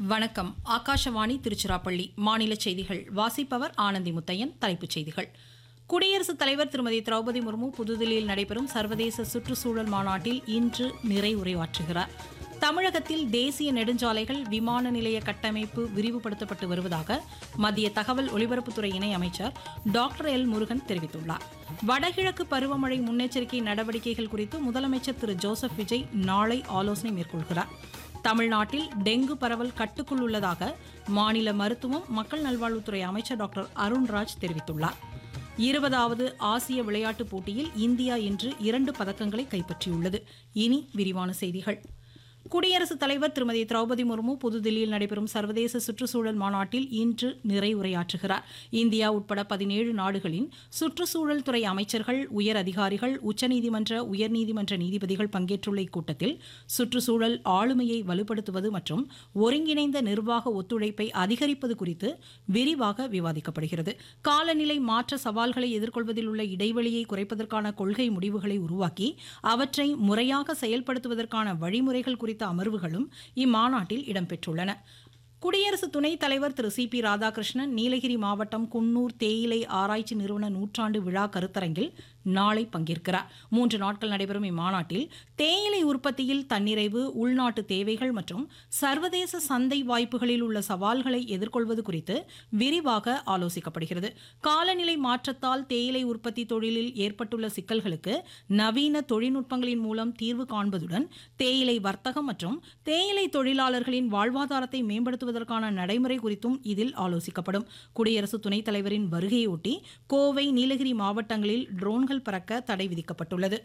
வணக்கம் ஆகாஷவாணி திருச்சிராப்பள்ளி மாநில செய்திகள் வாசிப்பவர் ஆனந்தி முத்தையன் தலைப்புச் செய்திகள் குடியரசுத் தலைவர் திருமதி திரௌபதி முர்மு புதுதில்லியில் நடைபெறும் சர்வதேச சுற்றுச்சூழல் மாநாட்டில் இன்று நிறைவுரையாற்றுகிறார் தமிழகத்தில் தேசிய நெடுஞ்சாலைகள் விமான நிலைய கட்டமைப்பு விரிவுபடுத்தப்பட்டு வருவதாக மத்திய தகவல் ஒலிபரப்புத்துறை இணை அமைச்சர் டாக்டர் எல் முருகன் தெரிவித்துள்ளார் வடகிழக்கு பருவமழை முன்னெச்சரிக்கை நடவடிக்கைகள் குறித்து முதலமைச்சர் திரு ஜோசப் விஜய் நாளை ஆலோசனை மேற்கொள்கிறார் தமிழ்நாட்டில் டெங்கு பரவல் கட்டுக்குள் உள்ளதாக மாநில மருத்துவம் மக்கள் நல்வாழ்வுத்துறை அமைச்சர் டாக்டர் அருண்ராஜ் தெரிவித்துள்ளார் இருபதாவது ஆசிய விளையாட்டுப் போட்டியில் இந்தியா இன்று இரண்டு பதக்கங்களை கைப்பற்றியுள்ளது இனி விரிவான செய்திகள் குடியரசுத் தலைவர் திருமதி திரௌபதி முர்மு புதுதில்லியில் நடைபெறும் சர்வதேச சுற்றுச்சூழல் மாநாட்டில் இன்று நிறைவுரையாற்றுகிறார் இந்தியா உட்பட பதினேழு நாடுகளின் சுற்றுச்சூழல் துறை அமைச்சர்கள் உயர் அதிகாரிகள் உச்சநீதிமன்ற உயர்நீதிமன்ற நீதிபதிகள் பங்கேற்றுள்ள இக்கூட்டத்தில் சுற்றுச்சூழல் ஆளுமையை வலுப்படுத்துவது மற்றும் ஒருங்கிணைந்த நிர்வாக ஒத்துழைப்பை அதிகரிப்பது குறித்து விரிவாக விவாதிக்கப்படுகிறது காலநிலை மாற்ற சவால்களை எதிர்கொள்வதில் உள்ள இடைவெளியை குறைப்பதற்கான கொள்கை முடிவுகளை உருவாக்கி அவற்றை முறையாக செயல்படுத்துவதற்கான வழிமுறைகள் குறித்த அமர்வுகளும் இம்மாநாட்டில் இடம்பெற்றுள்ளன குடியரசு துணைத் தலைவர் திரு சி பி ராதாகிருஷ்ணன் நீலகிரி மாவட்டம் குன்னூர் தேயிலை ஆராய்ச்சி நிறுவன நூற்றாண்டு விழா கருத்தரங்கில் நாளை பங்கேற்கிறார் மூன்று நாட்கள் நடைபெறும் இம்மாநாட்டில் தேயிலை உற்பத்தியில் தன்னிறைவு உள்நாட்டு தேவைகள் மற்றும் சர்வதேச சந்தை வாய்ப்புகளில் உள்ள சவால்களை எதிர்கொள்வது குறித்து விரிவாக ஆலோசிக்கப்படுகிறது காலநிலை மாற்றத்தால் தேயிலை உற்பத்தி தொழிலில் ஏற்பட்டுள்ள சிக்கல்களுக்கு நவீன தொழில்நுட்பங்களின் மூலம் தீர்வு காண்பதுடன் தேயிலை வர்த்தகம் மற்றும் தேயிலை தொழிலாளர்களின் வாழ்வாதாரத்தை மேம்படுத்துவதற்கான நடைமுறை குறித்தும் இதில் ஆலோசிக்கப்படும் குடியரசு துணைத் தலைவரின் வருகையொட்டி கோவை நீலகிரி மாவட்டங்களில் ட்ரோன்கள் பறக்க தடை விதிக்கப்பட்டுள்ளது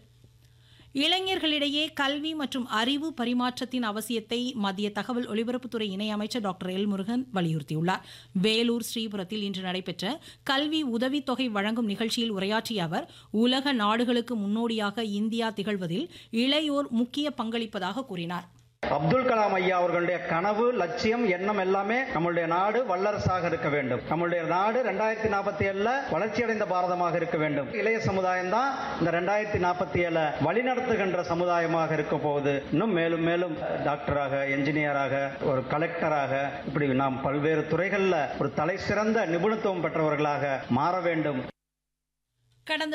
இளைஞர்களிடையே கல்வி மற்றும் அறிவு பரிமாற்றத்தின் அவசியத்தை மத்திய தகவல் ஒலிபரப்புத்துறை இணையமைச்சர் டாக்டர் எல் முருகன் வலியுறுத்தியுள்ளார் வேலூர் ஸ்ரீபுரத்தில் இன்று நடைபெற்ற கல்வி உதவித்தொகை வழங்கும் நிகழ்ச்சியில் உரையாற்றிய அவர் உலக நாடுகளுக்கு முன்னோடியாக இந்தியா திகழ்வதில் இளையோர் முக்கிய பங்களிப்பதாக கூறினார் அப்துல் கலாம் ஐயா அவர்களுடைய கனவு லட்சியம் எண்ணம் எல்லாமே நம்மளுடைய நாடு வல்லரசாக இருக்க வேண்டும் நம்மளுடைய நாடு ரெண்டாயிரத்தி நாற்பத்தி ஏழுல வளர்ச்சியடைந்த பாரதமாக இருக்க வேண்டும் இளைய சமுதாயம் தான் இந்த ரெண்டாயிரத்தி நாற்பத்தி ஏழு வழிநடத்துகின்ற சமுதாயமாக இருக்க போகுது இன்னும் மேலும் மேலும் டாக்டராக என்ஜினியராக ஒரு கலெக்டராக இப்படி நாம் பல்வேறு துறைகளில் ஒரு தலை சிறந்த நிபுணத்துவம் பெற்றவர்களாக மாற வேண்டும் கடந்த